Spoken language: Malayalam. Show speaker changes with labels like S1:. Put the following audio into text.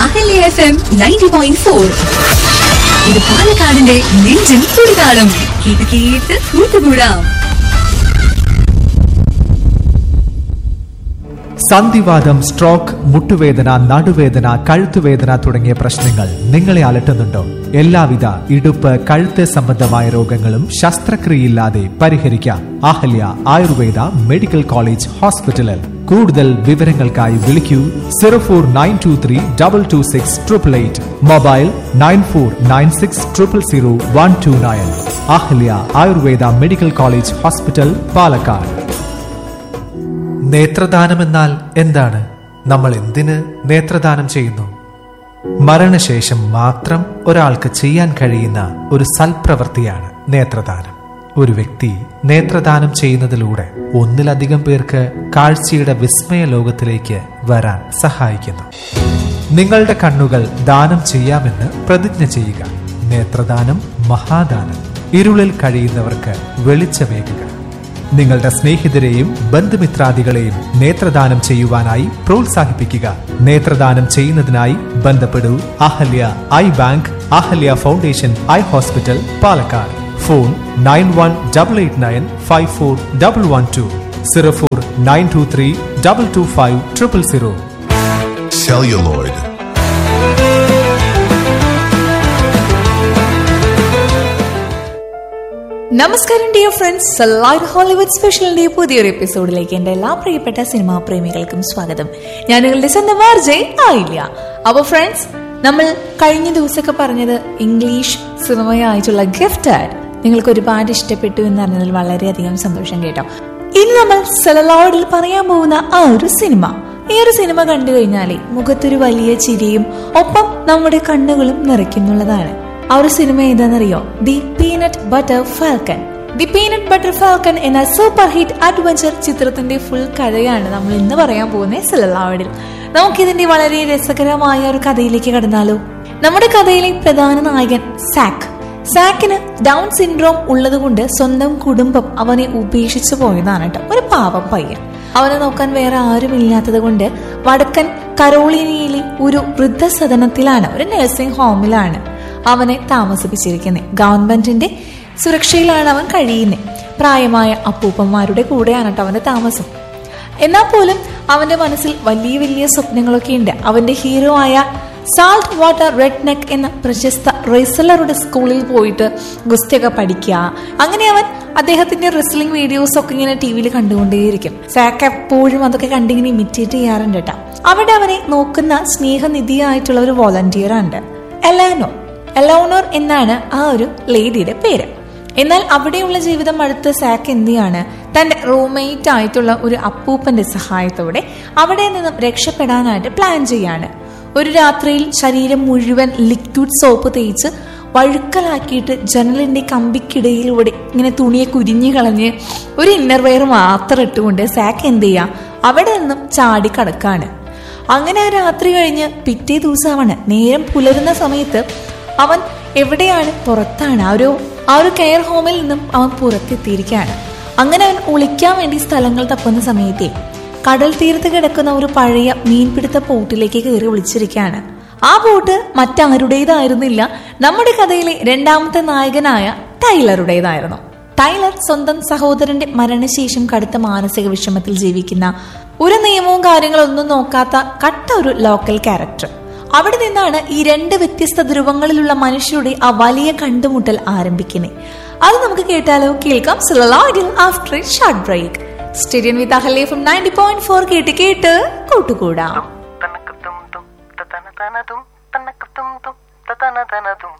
S1: Ahalya F M ninety point four ഇത് പാലക്കാടിന്റെ നെഞ്ചിൻ തുടിതാളം കേട്ട് കേട്ട് കൂട്ടുകൂടാം
S2: സന്ധിവാദം സ്ട്രോക്ക് മുട്ടുവേദന നടുവേദന കഴുത്തുവേദന തുടങ്ങിയ പ്രശ്നങ്ങൾ നിങ്ങളെ അലട്ടുന്നുണ്ടോ എല്ലാവിധ ഇടുപ്പ് കഴുത്ത് സംബന്ധമായ രോഗങ്ങളും ശസ്ത്രക്രിയയില്ലാതെ പരിഹരിക്കാം അഹല്യ ആയുർവേദ മെഡിക്കൽ കോളേജ് ഹോസ്പിറ്റലിൽ കൂടുതൽ വിവരങ്ങൾക്കായി വിളിക്കൂ zero four nine two three double two six triple eight mobile nine four nine six triple zero one two nine Ahalya Ayurveda medical college hospital Palakkad നേത്രദാനമെന്നാൽ എന്താണ് നമ്മൾ എന്തിന് നേത്രദാനം ചെയ്യുന്നു മരണശേഷം മാത്രം ഒരാൾക്ക് ചെയ്യാൻ കഴിയുന്ന ഒരു സൽപ്രവൃത്തിയാണ് നേത്രദാനം ഒരു വ്യക്തി നേത്രദാനം ചെയ്യുന്നതിലൂടെ ഒന്നിലധികം പേർക്ക് കാഴ്ചയുടെ വിസ്മയ ലോകത്തിലേക്ക് വരാൻ സഹായിക്കുന്നു നിങ്ങളുടെ കണ്ണുകൾ ദാനം ചെയ്യാമെന്ന് പ്രതിജ്ഞ ചെയ്യുക നേത്രദാനം മഹാദാനം ഇരുളിൽ കഴിയുന്നവർക്ക് വെളിച്ചമേകുക നിങ്ങളുടെ സ്നേഹിതരെയും ബന്ധുമിത്രാദികളെയും നേത്രദാനം ചെയ്യുവാനായി പ്രോത്സാഹിപ്പിക്കുക നേത്രദാനം ചെയ്യുന്നതിനായി ബന്ധപ്പെടൂ Ahalya eye bank Ahalya foundation eye hospital Palakkad phone nine one double eight nine five four double one two zero four nine two three double two five triple zero
S3: celluloid,
S4: നമസ്കാരം ഡിയർ ഫ്രണ്ട്സ് ലൈവ് ഹോളിവുഡ് സ്പെഷ്യലിന്റെ പുതിയൊരു എപ്പിസോഡിലേക്ക് എന്റെ എല്ലാ പ്രിയപ്പെട്ട സിനിമാ പ്രേമികൾക്കും സ്വാഗതം ഞാൻ നിങ്ങളുടെ സ്വന്തം ആർജയ് ആയില്ല അപ്പൊ ഫ്രണ്ട്സ് നമ്മൾ കഴിഞ്ഞ ദിവസമൊക്കെ പറഞ്ഞത് ഇംഗ്ലീഷ് സിനിമയായിട്ടുള്ള ഗിഫ്റ്റ് ആഡ് നിങ്ങൾക്ക് ഒരുപാട് ഇഷ്ടപ്പെട്ടു എന്ന് അറിഞ്ഞതിൽ വളരെയധികം സന്തോഷം കേട്ടോ ഇനി നമ്മൾ സെലലോയിഡിൽ പറയാൻ പോകുന്ന ആ ഒരു സിനിമ ഈ ഒരു സിനിമ കണ്ടു കഴിഞ്ഞാലേ മുഖത്തൊരു വലിയ ചിരിയും ഒപ്പം നമ്മുടെ കണ്ണുകളും നിറയ്ക്കുന്നുള്ളതാണ് ആ ഒരു സിനിമ ഏതാണെന്നറിയോ the peanut butter falcon the peanut butter falcon എന്ന സൂപ്പർ ഹിറ്റ് അഡ്വഞ്ചർ ചിത്രത്തിന്റെ ഫുൾ കഥയാണ് നമ്മൾ ഇന്ന് പറയാൻ പോകുന്ന സെലലാവഡിൽ നമുക്കിതിന്റെ വളരെ രസകരമായ ഒരു കഥയിലേക്ക് കടന്നാലോ നമ്മുടെ കഥയിലെ പ്രധാന നായകൻ സാക്ക് സാക്കിന് ഡൗൺ സിൻഡ്രോം ഉള്ളതുകൊണ്ട് സ്വന്തം കുടുംബം അവനെ ഉപേക്ഷിച്ചു പോയതാണ് കേട്ടോ ഒരു പാവം പയ്യൻ അവനെ നോക്കാൻ വേറെ ആരുമില്ലാത്തത് കൊണ്ട് വടക്കൻ കരോളിനിയയിലെ ഒരു വൃദ്ധസദനത്തിലാണ് ഒരു നഴ്സിംഗ് ഹോമിലാണ് അവനെ താമസിപ്പിച്ചിരിക്കുന്നത് ഗവൺമെന്റിന്റെ സുരക്ഷയിലാണ് അവൻ കഴിയുന്നത് പ്രായമായ അപ്പൂപ്പന്മാരുടെ കൂടെയാണ് കേട്ടോ അവന്റെ താമസം എന്നാൽ പോലും അവന്റെ മനസ്സിൽ വലിയ വലിയ സ്വപ്നങ്ങളൊക്കെ ഉണ്ട് അവന്റെ ഹീറോ ആയ സാൾട്ട് വാട്ടർ റെഡ് നെക്ക് എന്ന പ്രശസ്ത റെസ്ലറുടെ സ്കൂളിൽ പോയിട്ട് ഗുസ്തിയൊക്കെ പഠിക്കുക അങ്ങനെ അവൻ അദ്ദേഹത്തിന്റെ റെസ്ലിംഗ് വീഡിയോസ് ഒക്കെ ഇങ്ങനെ ടി വിയിൽ കണ്ടുകൊണ്ടേയിരിക്കും സാക്ക് എപ്പോഴും അതൊക്കെ കണ്ടിങ്ങനെ ഇമിറ്റേറ്റ് ചെയ്യാറുണ്ട് കേട്ടോ അവിടെ അവനെ നോക്കുന്ന സ്നേഹനിധിയായിട്ടുള്ള ഒരു വോളണ്ടിയർ ഉണ്ട് എലാനോ എലോണോർ എന്നാണ് ആ ഒരു ലേഡിയുടെ പേര് എന്നാൽ അവിടെയുള്ള ജീവിതം അടുത്ത സാക്ക് എന്തിയാണ് തന്റെ റൂംമേറ്റ് ആയിട്ടുള്ള ഒരു അപ്പൂപ്പന്റെ സഹായത്തോടെ അവിടെ നിന്നും രക്ഷപ്പെടാനായിട്ട് പ്ലാൻ ചെയ്യാണ് ഒരു രാത്രിയിൽ ശരീരം മുഴുവൻ ലിക്വിഡ് സോപ്പ് തേച്ച് വഴുക്കലാക്കിയിട്ട് ജനലിന്റെ കമ്പിക്കിടയിലൂടെ ഇങ്ങനെ തുണിയെ കുരിഞ്ഞു കളഞ്ഞ് ഒരു ഇന്നർവെയർ മാത്രം ഇട്ടുകൊണ്ട് സാക്ക് എന്ത് ചെയ്യാം അവിടെ നിന്നും ചാടി കടക്കാണ് അങ്ങനെ ആ രാത്രി കഴിഞ്ഞ് പിറ്റേ ദിവസമാണ് നേരം പുലരുന്ന സമയത്ത് അവൻ എവിടെയാണ് പുറത്താണ് ആ ഒരു ആ ഒരു കെയർ ഹോമിൽ നിന്നും അവൻ പുറത്തെത്തിയിരിക്കുകയാണ് അങ്ങനെ അവൻ ഒളിക്കാൻ വേണ്ടി സ്ഥലങ്ങൾ തപ്പുന്ന സമയത്തെ കടൽ തീരത്ത് കിടക്കുന്ന ഒരു പഴയ മീൻപിടുത്ത ബോട്ടിലേക്ക് കയറി വിളിച്ചിരിക്കുകയാണ് ആ ബോട്ട് മറ്റാരുടേതായിരുന്നില്ല നമ്മുടെ കഥയിലെ രണ്ടാമത്തെ നായകനായ ടൈലറുടേതായിരുന്നു ടൈലർ സ്വന്തം സഹോദരന്റെ മരണശേഷം കടുത്ത മാനസിക വിഷമത്തിൽ ജീവിക്കുന്ന ഒരു നിയമവും കാര്യങ്ങളൊന്നും നോക്കാത്ത കട്ട ഒരു ലോക്കൽ ക്യാരക്ടർ അവിടെ നിന്നാണ് ഈ രണ്ട് വ്യത്യസ്ത ധ്രുവങ്ങളിലുള്ള മനുഷ്യരുടെ ആ വലിയ കണ്ടുമുട്ടൽ ആരംഭിക്കുന്നത് അത് നമുക്ക് കേട്ടാലോ കേൾക്കാം after a short break stadium with Ahalya from ninety point four കേട്ട് കേട്ട് കൂട്ടുകൂടാം
S5: തനക്ക് തും തും തന തന തും തനക്ക് തും തും തന തന തും